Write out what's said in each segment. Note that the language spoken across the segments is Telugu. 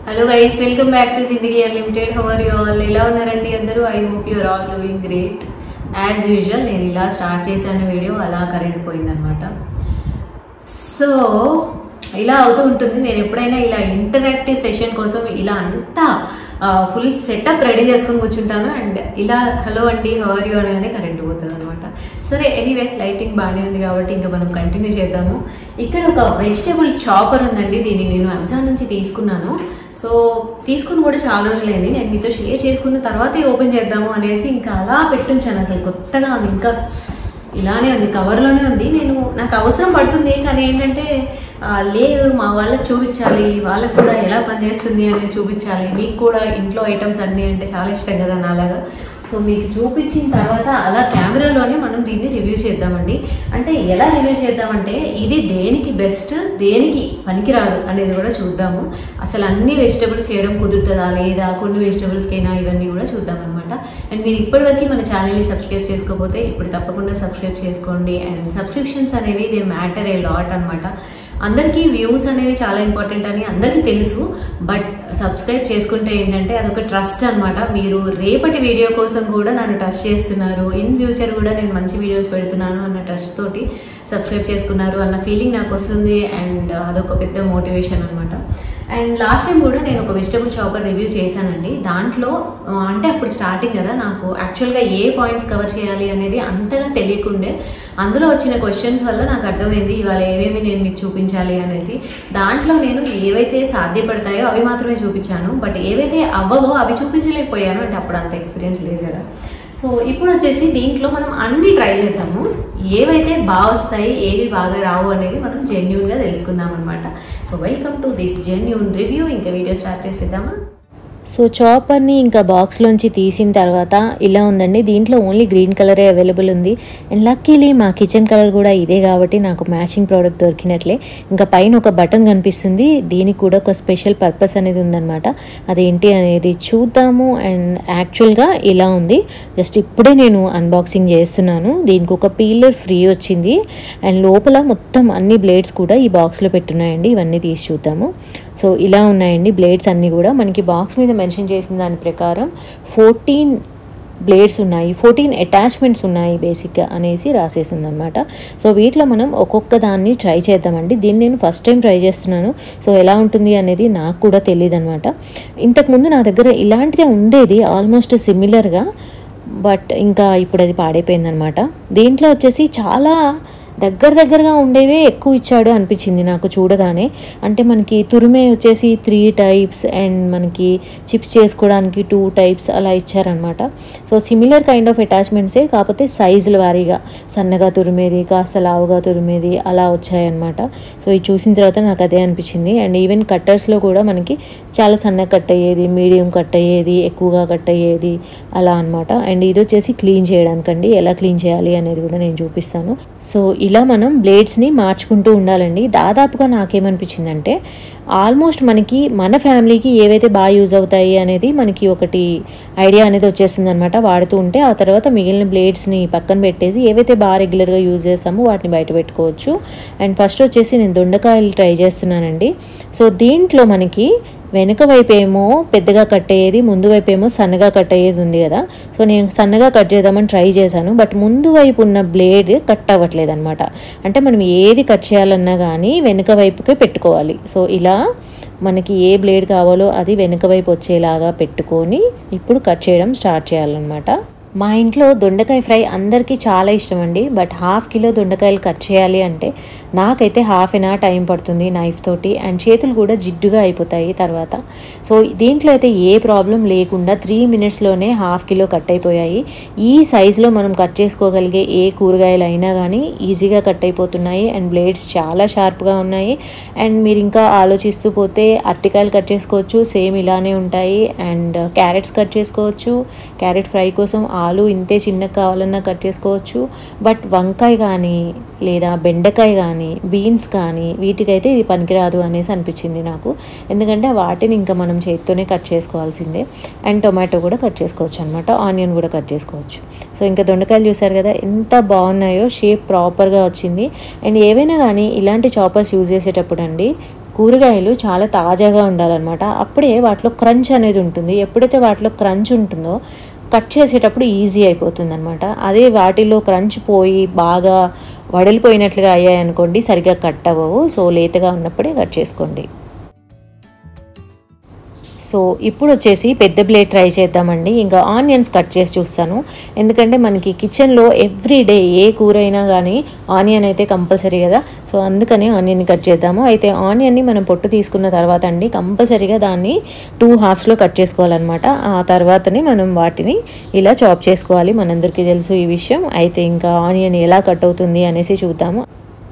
hello guys welcome back to Sindhigi limited how are you all ఎలా ఉన్నారండి అందరూ I hope your all doing great as usual నేను ఇలా స్టార్ట్ చేశాను వీడియో అలా కరెంట్ పోయిందనమాట సో ఇలా అవుతూ ఉంటుంది నేను ఎప్పుడైనా ఇలా ఇంటరాక్టివ్ సెషన్ కోసం ఇలా అంతా ఫుల్ సెటప్ రెడీ చేసుకొని కూర్చుంటాను అండ్ ఇలా హలో అండి హవర్ యూ అనగానే కరెంట్ పోతుంది అనమాట సరే ఎనీవే లైటింగ్ బాగానే ఉంది కాబట్టి ఇంకా మనం కంటిన్యూ చేద్దాము ఇక్కడ ఒక వెజిటేబుల్ చాపర్ ఉందండి దీన్ని నేను అమెజాన్ నుంచి తీసుకున్నాను సో తీసుకుని కూడా చాలా రోజులైంది నేను మీతో షేర్ చేసుకున్న తర్వాతే ఓపెన్ చేద్దాము అనేసి ఇంకా అలా పెట్టుంచాను అసలు కొత్తగా ఉంది ఇంకా ఇలానే ఉంది కవర్లోనే ఉంది నేను నాకు అవసరం పడుతుంది కానీ ఏంటంటే ఆ, లేదు మా వాళ్ళకి చూపించాలి వాళ్ళకి కూడా ఎలా పనిచేస్తుంది అనేది చూపించాలి మీకు కూడా ఇంట్లో ఐటమ్స్ అన్నీ అంటే చాలా ఇష్టం కదా నాలాగా సో మీకు చూపించిన తర్వాత అలా కెమెరాలోనే మనం దీన్ని రివ్యూ చేద్దామండి అంటే ఎలా రివ్యూ చేద్దామంటే ఇది దేనికి బెస్ట్ దేనికి పనికిరాదు అనేది కూడా చూద్దాము అసలు అన్ని వెజిటబుల్స్ చేయడం కుదురుతుందా లేదా కొన్ని వెజిటబుల్స్కైనా ఇవన్నీ కూడా చూద్దాం అనమాట అండ్ మీరు ఇప్పటివరకు మన ఛానల్ని సబ్స్క్రైబ్ చేసుకోకపోతే ఇప్పుడు తప్పకుండా సబ్స్క్రైబ్ చేసుకోండి అండ్ సబ్స్క్రిప్షన్స్ అనేవి దే మ్యాటర్ ఏ లాట్ అనమాట అందరికీ వ్యూస్ అనేవి చాలా ఇంపార్టెంట్ అని అందరికీ తెలుసు బట్ సబ్స్క్రైబ్ చేసుకుంటే ఏంటంటే అదొక ట్రస్ట్ అన్నమాట మీరు రేపటి వీడియో కోసం కూడా నన్ను ట్రస్ట్ చేస్తున్నారు ఇన్ ఫ్యూచర్ కూడా నేను మంచి వీడియోస్ పెడుతున్నాను అన్న ట్రస్ట్ తోటి సబ్స్క్రైబ్ చేసుకున్నారు అన్న ఫీలింగ్ నాకు వస్తుంది అండ్ అదొక పెద్ద మోటివేషన్ అనమాట అండ్ లాస్ట్ టైం కూడా నేను ఒక వెజిటబుల్ చాపర్ రివ్యూ చేశానండి దాంట్లో ఆ, అంటే అప్పుడు స్టార్టింగ్ కదా నాకు యాక్చువల్గా ఏ పాయింట్స్ కవర్ చేయాలి అనేది అంతగా తెలియకుండే అందులో వచ్చిన క్వశ్చన్స్ వల్ల నాకు అర్థమైంది ఇవాళ ఏవేమి నేను మీకు చూపించాలి అనేసి దాంట్లో నేను ఏవైతే సాధ్యపడతాయో అవి మాత్రమే చూపించాను బట్ ఏవైతే అవ్వవో అవి చూపించలేకపోయాను అంటే అప్పుడు అంత ఎక్స్పీరియన్స్ లేదు కదా సో ఇప్పుడు వచ్చేసి దీంట్లో మనం అన్ని ట్రై చేద్దాము ఏవైతే బాగా వస్తాయి ఏవి బాగా రావు అనేది మనం జెన్యున్గా తెలుసుకుందాం అనమాట so welcome to this genuine review ఇంకా వీడియో స్టార్ట్ చేసేద్దామా సో చాపర్ని ఇంకా బాక్స్లోంచి తీసిన తర్వాత ఇలా ఉందండి దీంట్లో ఓన్లీ గ్రీన్ కలరే అవైలబుల్ ఉంది అండ్ లక్కీలీ మా కిచెన్ కలర్ కూడా ఇదే కాబట్టి నాకు మ్యాచింగ్ ప్రోడక్ట్ దొరికినట్లే ఇంకా పైన ఒక బటన్ కనిపిస్తుంది దీనికి కూడా ఒక స్పెషల్ పర్పస్ అనేది ఉందన్నమాట అదేంటి అనేది చూద్దాము అండ్ యాక్చువల్గా ఇలా ఉంది జస్ట్ ఇప్పుడే నేను అన్బాక్సింగ్ చేస్తున్నాను దీనికి ఒక పీలర్ ఫ్రీ వచ్చింది అండ్ లోపల మొత్తం అన్ని బ్లేడ్స్ కూడా ఈ బాక్స్లో పెట్టున్నాయండి ఇవన్నీ తీసి చూద్దాము సో ఇలా ఉన్నాయండి బ్లేడ్స్ అన్నీ కూడా మనకి బాక్స్ మీద మెన్షన్ చేసిన దాని ప్రకారం ఫోర్టీన్ బ్లేడ్స్ ఉన్నాయి ఫోర్టీన్ అటాచ్మెంట్స్ ఉన్నాయి బేసిక్గా అనేసి రాసేసింది అనమాట సో వీటిలో మనం ఒక్కొక్క దాన్ని ట్రై చేద్దామండి దీన్ని నేను ఫస్ట్ టైం ట్రై చేస్తున్నాను సో ఎలా ఉంటుంది అనేది నాకు కూడా తెలియదు అనమాట ఇంతకుముందు నా దగ్గర ఇలాంటిదే ఉండేది ఆల్మోస్ట్ సిమిలర్గా బట్ ఇంకా ఇప్పుడు అది పాడైపోయిందనమాట దీంట్లో వచ్చేసి చాలా దగ్గర దగ్గరగా ఉండేవే ఎక్కువ ఇచ్చాడు అనిపించింది నాకు చూడగానే అంటే మనకి తురిమే వచ్చేసి త్రీ టైప్స్ అండ్ మనకి చిప్స్ చేసుకోవడానికి టూ టైప్స్ అలా ఇచ్చారనమాట సో సిమిలర్ కైండ్ ఆఫ్ అటాచ్మెంట్సే కాకపోతే సైజుల వారీగా సన్నగా తురిమేది కాస్త లావుగా తురిమేది అలా వచ్చాయన్నమాట సో ఇది చూసిన తర్వాత నాకు అదే అనిపించింది అండ్ ఈవెన్ కట్టర్స్లో కూడా మనకి చాలా సన్నగా కట్ అయ్యేది మీడియం కట్ అయ్యేది ఎక్కువగా కట్ అయ్యేది అలా అనమాట అండ్ ఇది వచ్చేసి క్లీన్ చేయడానికండి ఎలా క్లీన్ చేయాలి అనేది కూడా నేను చూపిస్తాను సో ఇలా మనం బ్లేడ్స్ని మార్చుకుంటూ ఉండాలండి దాదాపుగా నాకేమనిపించిందంటే ఆల్మోస్ట్ మనకి మన ఫ్యామిలీకి ఏవైతే బాగా యూజ్ అవుతాయి అనేది మనకి ఒకటి ఐడియా అనేది వచ్చేస్తుంది అనమాట వాడుతూ ఉంటే ఆ తర్వాత మిగిలిన బ్లేడ్స్ని పక్కన పెట్టేసి ఏవైతే బాగా రెగ్యులర్గా యూజ్ చేస్తామో వాటిని బయట పెట్టుకోవచ్చు అండ్ ఫస్ట్ వచ్చేసి నేను దొండకాయలు ట్రై చేస్తున్నానండి సో దీంట్లో మనకి వెనుక వైపు ఏమో పెద్దగా కట్ అయ్యేది ముందు వైపు ఏమో సన్నగా కట్ అయ్యేది ఉంది కదా సో నేను సన్నగా కట్ చేద్దామని ట్రై చేశాను బట్ ముందు వైపు ఉన్న బ్లేడ్ కట్ అవ్వట్లేదు అనమాట అంటే మనం ఏది కట్ చేయాలన్నా కానీ వెనుక వైపుకే పెట్టుకోవాలి సో ఇలా మనకి ఏ బ్లేడ్ కావాలో అది వెనుక వైపు వచ్చేలాగా పెట్టుకొని ఇప్పుడు కట్ చేయడం స్టార్ట్ చేయాలన్నమాట మా ఇంట్లో దొండకాయ ఫ్రై అందరికీ చాలా ఇష్టం అండి బట్ హాఫ్ కిలో దొండకాయలు కట్ చేయాలి అంటే నాకైతే హాఫ్ ఎన్ అవర్ టైం పడుతుంది నైఫ్ తోటి అండ్ చేతులు కూడా జిడ్డుగా అయిపోతాయి తర్వాత సో దీంట్లో అయితే ఏ ప్రాబ్లం లేకుండా త్రీ మినిట్స్లోనే హాఫ్ కిలో కట్ అయిపోయాయి ఈ సైజులో మనం కట్ చేసుకోగలిగే ఏ కూరగాయలు అయినా కానీ ఈజీగా కట్ అయిపోతున్నాయి అండ్ బ్లేడ్స్ చాలా షార్ప్గా ఉన్నాయి అండ్ మీరు ఇంకా ఆలోచిస్తూ పోతే అరటికాయలు కట్ చేసుకోవచ్చు సేమ్ ఇలానే ఉంటాయి అండ్ క్యారెట్స్ కట్ చేసుకోవచ్చు క్యారెట్ ఫ్రై కోసం ఆలు ఇంతే చిన్నగా కావాలన్నా కట్ చేసుకోవచ్చు బట్ వంకాయ కానీ లేదా బెండకాయ కానీ బీన్స్ కానీ వీటికైతే ఇది పనికిరాదు అనేసి అనిపించింది నాకు ఎందుకంటే వాటిని ఇంకా మనం చేతితోనే కట్ చేసుకోవాల్సిందే అండ్ టొమాటో కూడా కట్ చేసుకోవచ్చు అనమాట ఆనియన్ కూడా కట్ చేసుకోవచ్చు సో ఇంకా దొండకాయలు చూసారు కదా ఎంత బాగున్నాయో షేప్ ప్రాపర్గా వచ్చింది అండ్ ఏవైనా కానీ ఇలాంటి చాపర్స్ యూజ్ చేసేటప్పుడు అండి కూరగాయలు చాలా తాజాగా ఉండాలన్నమాట అప్పుడే వాటిలో క్రంచ్ అనేది ఉంటుంది ఎప్పుడైతే వాటిలో క్రంచ్ ఉంటుందో కట్ చేసేటప్పుడు ఈజీ అయిపోతుంది అనమాట అదే వాటిలో క్రంచ్ పోయి బాగా వడలిపోయినట్లుగా అయ్యాయి అనుకోండి సరిగ్గా కట్ అవ్వవు సో లేతగా ఉన్నప్పుడే కట్ చేసుకోండి సో ఇప్పుడు వచ్చేసి పెద్ద ప్లేట్ ట్రై చేద్దామండి ఇంకా ఆనియన్స్ కట్ చేసి చూస్తాను ఎందుకంటే మనకి కిచెన్లో ఎవ్రీ డే ఏ కూర అయినా కానీ ఆనియన్ అయితే కంపల్సరీ కదా సో అందుకని ఆనియన్ కట్ చేద్దాము అయితే ఆనియన్ని మనం పొట్టు తీసుకున్న తర్వాత అండి కంపల్సరీగా దాన్ని టూ హాఫ్స్లో కట్ చేసుకోవాలన్నమాట ఆ తర్వాతనే మనం వాటిని ఇలా చాప్ చేసుకోవాలి మనందరికీ తెలుసు ఈ విషయం అయితే ఇంకా ఆనియన్ ఎలా కట్ అవుతుంది అనేసి చూద్దాము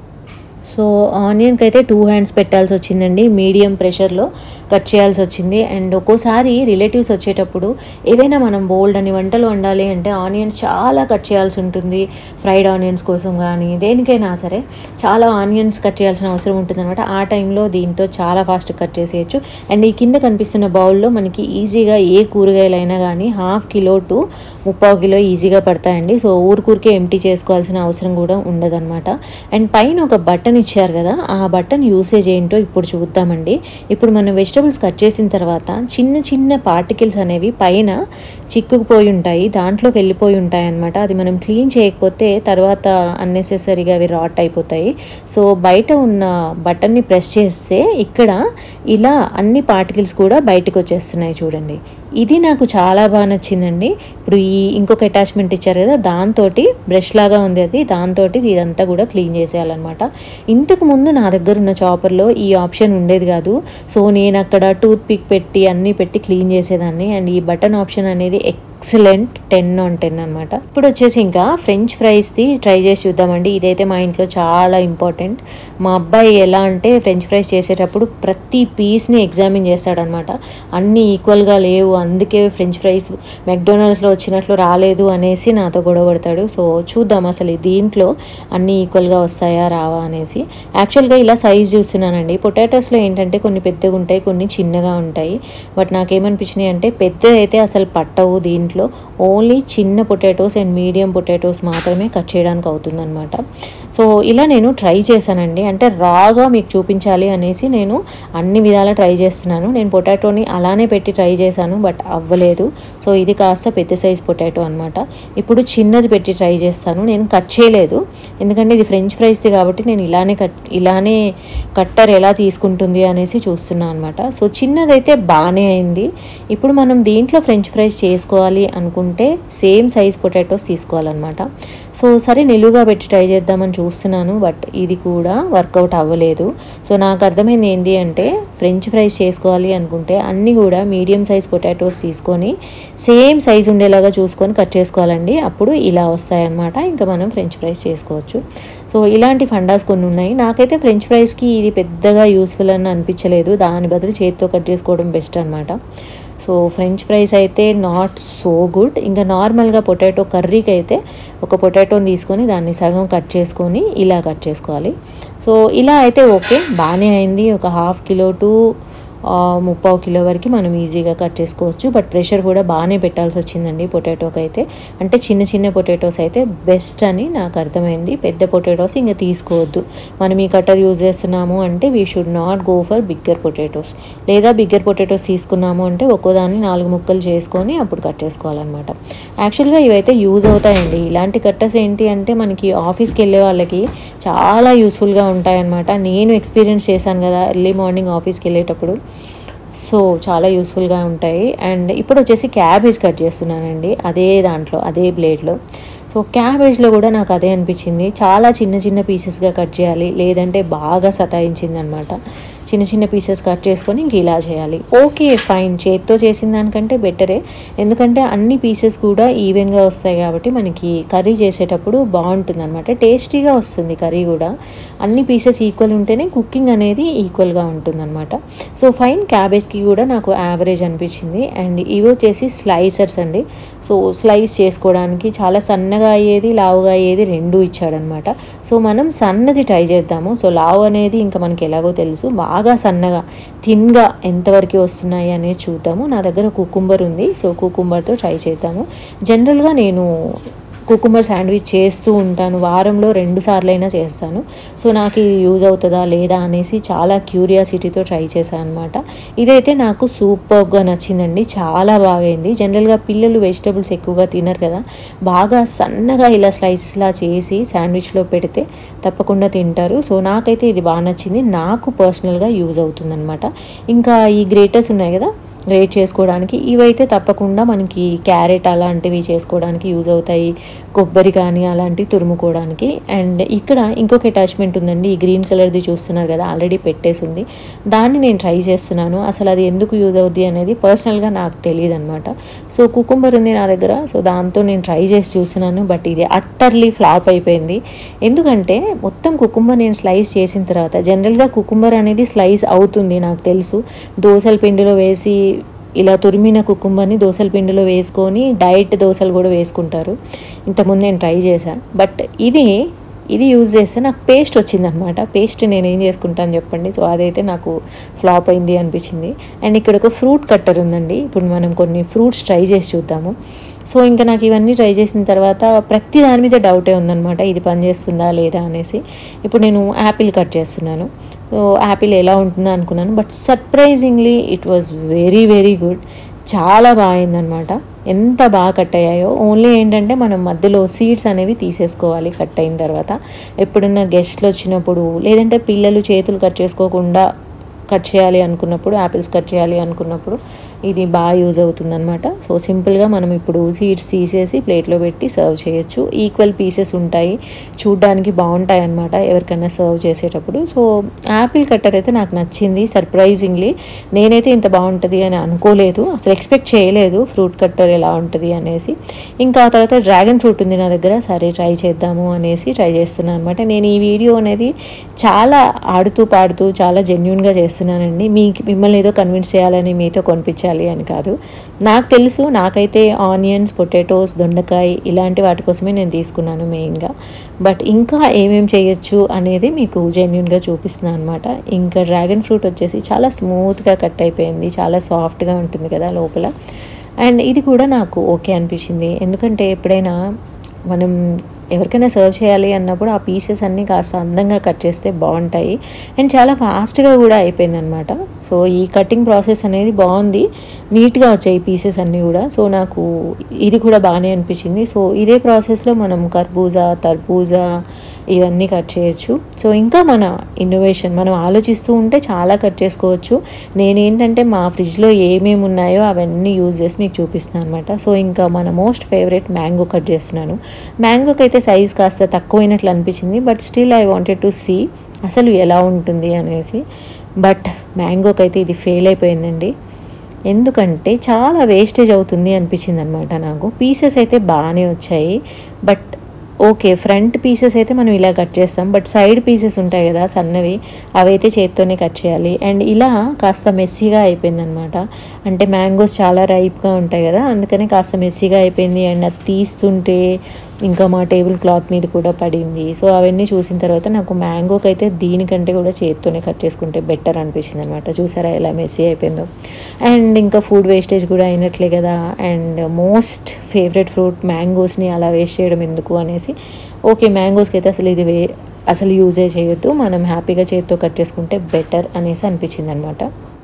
సో ఆనియన్కి అయితే టూ హ్యాండ్స్ పెట్టాల్సి వచ్చిందండి మీడియం ప్రెషర్లో కట్ చేయాల్సి వచ్చింది అండ్ ఒక్కోసారి రిలేటివ్స్ వచ్చేటప్పుడు ఏవైనా మనం బోల్డ్ అని వంటలు వండాలి అంటే ఆనియన్స్ చాలా కట్ చేయాల్సి ఉంటుంది ఫ్రైడ్ ఆనియన్స్ కోసం కానీ దేనికైనా సరే చాలా ఆనియన్స్ కట్ చేయాల్సిన అవసరం ఉంటుంది అనమాట ఆ టైంలో దీంతో చాలా ఫాస్ట్ కట్ చేసేయచ్చు అండ్ ఈ కింద కనిపిస్తున్న బౌల్లో మనకి ఈజీగా ఏ కూరగాయలైనా కానీ హాఫ్ కిలో టు ముప్పావు కిలో ఈజీగా పడతాయండి సో ఊరికూరికే ఎంటీ చేసుకోవాల్సిన అవసరం కూడా ఉండదన్నమాట అండ్ పైన ఒక బటన్ ఇచ్చారు కదా ఆ బటన్ యూసేజ్ ఏంటో ఇప్పుడు చూద్దామండి ఇప్పుడు మనం వెజిటబుల్స్ కట్ చేసిన తర్వాత చిన్న చిన్న పార్టికల్స్ అనేవి పైన చిక్కుకుపోయి ఉంటాయి దాంట్లోకి వెళ్ళిపోయి ఉంటాయి అనమాట అది మనం క్లీన్ చేయకపోతే తర్వాత అన్నెసెసరీగా అవి రాట్ అయిపోతాయి సో బయట ఉన్న బటన్ని ప్రెస్ చేస్తే ఇక్కడ ఇలా అన్ని పార్టికల్స్ కూడా బయటకు వచ్చేస్తున్నాయి చూడండి ఇది నాకు చాలా బాగా నచ్చిందండి ఇప్పుడు ఈ ఇంకొక అటాచ్మెంట్ ఇచ్చారు కదా దాంతో బ్రష్ లాగా ఉంది అది దాంతో ఇదంతా కూడా క్లీన్ చేసేయాలన్నమాట ఇంతకు ముందు నా దగ్గర ఉన్న చాపర్లో ఈ ఆప్షన్ ఉండేది కాదు సో నేను అక్కడ టూత్ పిక్ పెట్టి అన్నీ పెట్టి క్లీన్ చేసేదాన్ని అండ్ ఈ బటన్ ఆప్షన్ అనేది ఎక్సలెంట్ టెన్ ఆన్ టెన్ అనమాట ఇప్పుడు వచ్చేసి ఇంకా ఫ్రెంచ్ ఫ్రైస్ది ట్రై చేసి చూద్దామండి ఇదైతే మా ఇంట్లో చాలా ఇంపార్టెంట్ మా అబ్బాయి ఎలా అంటే ఫ్రెంచ్ ఫ్రైస్ చేసేటప్పుడు ప్రతి పీస్ని ఎగ్జామిన్ చేస్తాడనమాట అన్నీ ఈక్వల్గా లేవు అందుకే ఫ్రెంచ్ ఫ్రైస్ మెక్డొనాల్డ్స్లో వచ్చినట్లు రాలేదు అనేసి నాతో గొడవ పడతాడు సో చూద్దాం అసలు దీంట్లో అన్నీ ఈక్వల్గా వస్తాయా రావా అనేసి యాక్చువల్గా ఇలా సైజ్ చూస్తున్నానండి పొటాటోస్లో ఏంటంటే కొన్ని పెద్దగా ఉంటాయి కొన్ని చిన్నగా ఉంటాయి బట్ నాకేమనిపించినాయి అంటే పెద్దది అయితే అసలు పట్టవు దీంట్లో ఓన్లీ చిన్న పొటాటోస్ అండ్ మీడియం పొటాటోస్ మాత్రమే కట్ చేయడానికి అవుతుందన్నమాట సో ఇలా నేను ట్రై చేశానండి అంటే రాగా మీకు చూపించాలి అనేసి నేను అన్ని విధాలా ట్రై చేస్తున్నాను నేను పొటాటోని అలానే పెట్టి ట్రై చేశాను బట్ అవ్వలేదు సో ఇది కాస్త పెద్ద సైజ్ పొటాటో అనమాట ఇప్పుడు చిన్నది పెట్టి ట్రై చేస్తాను నేను కట్ చేయలేదు ఎందుకంటే ఇది ఫ్రెంచ్ ఫ్రైస్ది కాబట్టి నేను ఇలానే కట్ ఇలానే కట్టర్ ఎలా తీసుకుంటుంది అనేసి చూస్తున్నాను అనమాట సో చిన్నదైతే బాగానే అయింది ఇప్పుడు మనం దీంట్లో ఫ్రెంచ్ ఫ్రైస్ చేసుకోవాలి అనుకుంటే సేమ్ సైజ్ పొటాటోస్ తీసుకోవాలన్నమాట సో సరే నిలువుగా పెట్టి ట్రై చేద్దామని చూస్తున్నాను బట్ ఇది కూడా వర్కౌట్ అవ్వలేదు సో నాకు అర్థమైంది ఏంటి అంటే ఫ్రెంచ్ ఫ్రైస్ చేసుకోవాలి అనుకుంటే అన్నీ కూడా మీడియం సైజ్ పొటాటోస్ తీసుకొని సేమ్ సైజ్ ఉండేలాగా చూసుకొని కట్ చేసుకోవాలండి అప్పుడు ఇలా వస్తాయన్నమాట ఇంకా మనం ఫ్రెంచ్ ఫ్రైస్ చేసుకోవచ్చు సో ఇలాంటి ఫండాస్ కొన్ని ఉన్నాయి నాకైతే ఫ్రెంచ్ ఫ్రైస్కి ఇది పెద్దగా యూస్ఫుల్ అని అనిపించలేదు దాని బదులు చేతితో కట్ చేసుకోవడం బెస్ట్ అనమాట సో ఫ్రెంచ్ ఫ్రైస్ అయితే నాట్ సో గుడ్ ఇంకా నార్మల్గా పొటాటో కర్రీకి అయితే ఒక పొటాటోని తీసుకొని దాన్ని సగం కట్ చేసుకొని ఇలా కట్ చేసుకోవాలి సో ఇలా అయితే ఓకే బాగానే అయింది ఒక హాఫ్ కిలో టు ముప్పావు కిలో వరకు మనం ఈజీగా కట్ చేసుకోవచ్చు బట్ ప్రెషర్ కూడా బాగానే పెట్టాల్సి వచ్చిందండి పొటాటోకి అయితే అంటే చిన్న చిన్న పొటాటోస్ అయితే బెస్ట్ అని నాకు అర్థమైంది పెద్ద పొటాటోస్ ఇంకా తీసుకోవద్దు మనం ఈ కట్టర్ యూజ్ చేస్తున్నాము అంటే we should not go for bigger potatoes లేదా బిగ్గర్ పొటాటోస్ తీసుకున్నాము అంటే ఒక్కోదాన్ని నాలుగు ముక్కలు చేసుకొని అప్పుడు కట్ చేసుకోవాలన్నమాట యాక్చువల్గా ఇవైతే యూజ్ అవుతాయండి ఇలాంటి కట్టర్స్ ఏంటి అంటే మనకి ఆఫీస్కి వెళ్ళే వాళ్ళకి చాలా యూస్ఫుల్గా ఉంటాయన్నమాట నేను ఎక్స్పీరియన్స్ చేశాను కదా ఎర్లీ మార్నింగ్ ఆఫీస్కి వెళ్ళేటప్పుడు సో చాలా యూస్ఫుల్గా ఉంటాయి అండ్ ఇప్పుడు వచ్చేసి క్యాబేజ్ కట్ చేస్తున్నానండి అదే దాంట్లో అదే బ్లేడ్లో సో క్యాబేజ్లో కూడా నాకు అదే అనిపించింది చాలా చిన్న చిన్న పీసెస్గా కట్ చేయాలి లేదంటే బాగా సతాయించింది అనమాట చిన్న చిన్న పీసెస్ కట్ చేసుకొని ఇంక ఇలా చేయాలి ఓకే ఫైన్ చేత్తో చేసిన దానికంటే బెటరే ఎందుకంటే అన్ని పీసెస్ కూడా ఈవెన్గా వస్తాయి కాబట్టి మనకి కర్రీ చేసేటప్పుడు బాగుంటుంది అనమాట టేస్టీగా వస్తుంది కర్రీ కూడా అన్ని పీసెస్ ఈక్వల్ ఉంటేనే కుకింగ్ అనేది ఈక్వల్గా ఉంటుంది అనమాట సో ఫైన్ క్యాబేజ్కి కూడా నాకు యావరేజ్ అనిపించింది అండ్ ఇవి వచ్చేసి స్లైసర్స్ అండి సో స్లైస్ చేసుకోవడానికి చాలా సన్నగా అయ్యేది లావుగా అయ్యేది రెండు ఇచ్చాడనమాట సో మనం సన్నది ట్రై చేద్దాము సో లావు అనేది ఇంకా మనకి ఎలాగో తెలుసు బాగా సన్నగా థిన్గా ఎంతవరకు వస్తున్నాయి అనేది చూద్దాము నా దగ్గర కుకుంబర్ ఉంది సో కుకుంబర్తో ట్రై చేద్దాము జనరల్గా నేను కుకుంబర్ శాండ్విచ్ చేస్తూ ఉంటాను వారంలో రెండు సార్లు అయినా చేస్తాను సో నాకు ఇది యూజ్ అవుతుందా లేదా అనేసి చాలా క్యూరియాసిటీతో ట్రై చేశాను అనమాట ఇదైతే నాకు సూపర్గా నచ్చిందండి చాలా బాగైంది జనరల్గా పిల్లలు వెజిటబుల్స్ ఎక్కువగా తినరు కదా బాగా సన్నగా ఇలా స్లైసెస్లా చేసి శాండ్విచ్లో పెడితే తప్పకుండా తింటారు సో నాకైతే ఇది బాగా నచ్చింది నాకు పర్సనల్గా యూజ్ అవుతుందన్నమాట ఇంకా ఈ గ్రేటర్స్ ఉన్నాయి కదా గ్రేట్ చేసుకోవడానికి ఇవైతే తప్పకుండా మనకి క్యారెట్ అలాంటివి చేసుకోవడానికి యూజ్ అవుతాయి కొబ్బరి కానీ అలాంటివి తురుముకోవడానికి అండ్ ఇక్కడ ఇంకొక అటాచ్మెంట్ ఉందండి ఈ గ్రీన్ కలర్ది చూస్తున్నారు కదా ఆల్రెడీ పెట్టేసి ఉంది దాన్ని నేను ట్రై చేస్తున్నాను అసలు అది ఎందుకు యూజ్ అవుద్ది అనేది పర్సనల్గా నాకు తెలియదు అనమాట సో కుకుంబర్ ఉంది నా దగ్గర సో దాంతో నేను ట్రై చేసి చూస్తున్నాను బట్ ఇది అట్టర్లీ ఫ్లాప్ అయిపోయింది ఎందుకంటే మొత్తం కుకుంబర్ నేను స్లైస్ చేసిన తర్వాత జనరల్గా కుకుంబర్ అనేది స్లైస్ అవుతుంది నాకు తెలుసు దోసల పిండిలో వేసి ఇలా తురిమిన కుకుంబర్ని దోసల పిండిలో వేసుకొని డైట్ దోశలు కూడా వేసుకుంటారు ఇంతకుముందు నేను ట్రై చేశాను బట్ ఇది ఇది యూజ్ చేస్తే నాకు పేస్ట్ వచ్చిందనమాట పేస్ట్ నేను ఏం చేసుకుంటాను చెప్పండి సో అదైతే నాకు ఫ్లాప్ అయింది అనిపించింది అండ్ ఇక్కడ ఒక ఫ్రూట్ కట్టర్ ఉందండి ఇప్పుడు మనం కొన్ని ఫ్రూట్స్ ట్రై చేసి చూద్దాము సో ఇంకా నాకు ఇవన్నీ ట్రై చేసిన తర్వాత ప్రతి దాని మీద డౌటే ఉందన్నమాట ఇది పనిచేస్తుందా లేదా అనేసి ఇప్పుడు నేను యాపిల్ కట్ చేస్తున్నాను సో యాపిల్ ఎలా ఉంటుందో అనుకున్నాను but surprisingly it was very very good చాలా బాగుందనమాట ఎంత బాగా కట్ అయ్యాయో ఓన్లీ ఏంటంటే మనం మధ్యలో సీడ్స్ అనేవి తీసేసుకోవాలి కట్ అయిన తర్వాత ఎప్పుడన్నా గెస్ట్లు వచ్చినప్పుడు లేదంటే పిల్లలు చేతులు కట్ చేసుకోకుండా కట్ చేయాలి అనుకున్నప్పుడు యాపిల్స్ కట్ చేయాలి అనుకున్నప్పుడు ఇది బాగా యూజ్ అవుతుందన్నమాట సో సింపుల్గా మనం ఇప్పుడు సీడ్స్ తీసేసి ప్లేట్లో పెట్టి సర్వ్ చేయొచ్చు ఈక్వల్ పీసెస్ ఉంటాయి చూడ్డానికి బాగుంటాయి అన్నమాట ఎవరికైనా సర్వ్ చేసేటప్పుడు సో యాపిల్ కట్టర్ అయితే నాకు నచ్చింది సర్ప్రైజింగ్లీ నేనైతే ఇంత బాగుంటుంది అని అనుకోలేదు అసలు ఎక్స్పెక్ట్ చేయలేదు ఫ్రూట్ కట్టర్ ఎలా ఉంటుంది అనేసి ఇంకా ఆ తర్వాత డ్రాగన్ ఫ్రూట్ ఉంది నా దగ్గర సరే ట్రై చేద్దాము అనేసి ట్రై చేస్తున్నాను అనమాట నేను ఈ వీడియో అనేది చాలా ఆడుతూ పాడుతూ చాలా జెన్యున్గా చేస్తున్నానండి మీ మిమ్మల్ని ఏదో కన్విన్స్ చేయాలని మీతో కొనిపించాలి అని కాదు నాకు తెలుసు నాకైతే ఆనియన్స్ పొటాటోస్ దొండకాయ ఇలాంటి వాటి కోసమే నేను తీసుకున్నాను మెయిన్గా బట్ ఇంకా ఏమేం చేయొచ్చు అనేది మీకు జెన్యున్గా చూపిస్తున్నాను అనమాట ఇంకా డ్రాగన్ ఫ్రూట్ వచ్చేసి చాలా స్మూత్గా కట్ అయిపోయింది చాలా సాఫ్ట్గా ఉంటుంది కదా లోపల అండ్ ఇది కూడా నాకు ఓకే అనిపించింది ఎందుకంటే ఎప్పుడైనా మనం ఎవరికైనా సర్వ్ చేయాలి అన్నప్పుడు ఆ పీసెస్ అన్నీ కాస్త అందంగా కట్ చేస్తే బాగుంటాయి అండ్ చాలా ఫాస్ట్గా కూడా అయిపోయింది అనమాట సో ఈ కటింగ్ ప్రాసెస్ అనేది బాగుంది నీట్గా వచ్చాయి పీసెస్ అన్నీ కూడా సో నాకు ఇది కూడా బాగానే అనిపించింది సో ఇదే ప్రాసెస్లో మనం కర్బూజా తర్బూజా ఇవన్నీ కట్ చేయొచ్చు సో ఇంకా మన ఇన్నోవేషన్ మనం ఆలోచిస్తూ ఉంటే చాలా కట్ చేసుకోవచ్చు నేనేంటంటే మా ఫ్రిడ్జ్లో ఏమేమి ఉన్నాయో అవన్నీ యూజ్ చేసి మీకు చూపిస్తున్నాను అనమాట సో ఇంకా మన మోస్ట్ ఫేవరెట్ మ్యాంగో కట్ చేస్తున్నాను మ్యాంగోకి అయితే సైజ్ కాస్త తక్కువైనట్లు అనిపించింది but still I wanted to see అసలు ఎలా ఉంటుంది అనేసి బట్ మ్యాంగోకి అయితే ఇది ఫెయిల్ అయిపోయిందండి ఎందుకంటే చాలా వేస్టేజ్ అవుతుంది అనిపించింది అనమాట నాకు పీసెస్ అయితే బాగానే వచ్చాయి బట్ ఓకే ఫ్రంట్ పీసెస్ అయితే మనం ఇలా కట్ చేస్తాం బట్ సైడ్ పీసెస్ ఉంటాయి కదా సన్నవి అవైతే చేత్తోనే కట్ చేయాలి అండ్ ఇలా కాస్త మెస్సీగా అయిపోయింది అనమాట అంటే మ్యాంగోస్ చాలా రైప్గా ఉంటాయి కదా అందుకని కాస్త మెస్సీగా అయిపోయింది అండ్ అది తీస్తుంటే ఇంకా మా టేబుల్ క్లాత్ మీద కూడా పడింది సో అవన్నీ చూసిన తర్వాత నాకు మ్యాంగోకి అయితే దీనికంటే కూడా చేత్తోనే కట్ చేసుకుంటే బెటర్ అనిపించింది అనమాట చూసారా ఎలా మెస్సీ అయిపోయిందో అండ్ ఇంకా ఫుడ్ వేస్టేజ్ కూడా అయినట్లే కదా అండ్ మోస్ట్ ఫేవరెట్ ఫ్రూట్ మ్యాంగోస్ని అలా వేస్ట్ చేయడం ఎందుకు అనేసి ఓకే మ్యాంగోస్కి అయితే అసలు ఇది వే అసలు యూజే చేయొద్దు మనం హ్యాపీగా చేతితో కట్ చేసుకుంటే బెటర్ అనేసి అనిపించింది అనమాట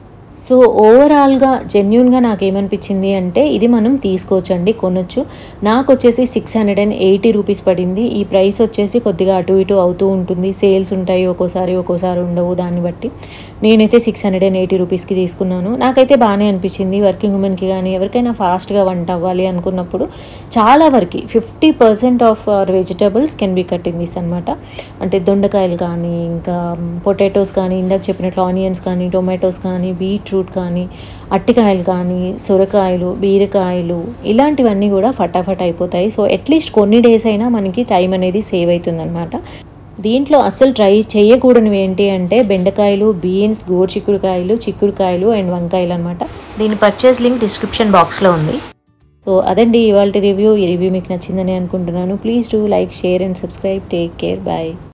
సో ఓవరాల్గా జెన్యున్గా నాకు ఏమనిపించింది అంటే ఇది మనం తీసుకోవచ్చండి కొనొచ్చు నాకు వచ్చేసి six hundred and eighty rupees పడింది ఈ ప్రైస్ వచ్చేసి కొద్దిగా అటు ఇటు అవుతూ ఉంటుంది సేల్స్ ఉంటాయి ఒక్కోసారి ఒక్కోసారి ఉండవు దాన్ని బట్టి నేనైతే సిక్స్ హండ్రెడ్ అండ్ ఎయిటీ రూపీస్కి తీసుకున్నాను నాకైతే బాగానే అనిపించింది వర్కింగ్ ఉమెన్కి కానీ ఎవరికైనా ఫాస్ట్గా వంట అవ్వాలి అనుకున్నప్పుడు చాలా వరకు fifty percent of our vegetables can be cut in this అనమాట అంటే దొండకాయలు కానీ ఇంకా పొటాటోస్ కానీ ఇందాక చెప్పినట్లు ఆనియన్స్ కానీ టొమాటోస్ కానీ బీట్రూట్ కానీ అట్టికాయలు కానీ సొరకాయలు బీరకాయలు ఇలాంటివన్నీ కూడా ఫటాఫట్ అయిపోతాయి సో అట్లీస్ట్ కొన్ని డేస్ అయినా మనకి టైం అనేది సేవ్ అవుతుందన్నమాట దీంట్లో అస్సలు ట్రై చేయకూడనివి ఏంటి అంటే బెండకాయలు బీన్స్ గోడు చిక్కుడుకాయలు చిక్కుడుకాయలు అండ్ వంకాయలు అనమాట దీని పర్చేస్ లింక్ డిస్క్రిప్షన్ బాక్స్లో ఉంది సో అదండి ఇవాళ రివ్యూ ఈ రివ్యూ మీకు నచ్చిందని అనుకుంటున్నాను please do like share and subscribe take care bye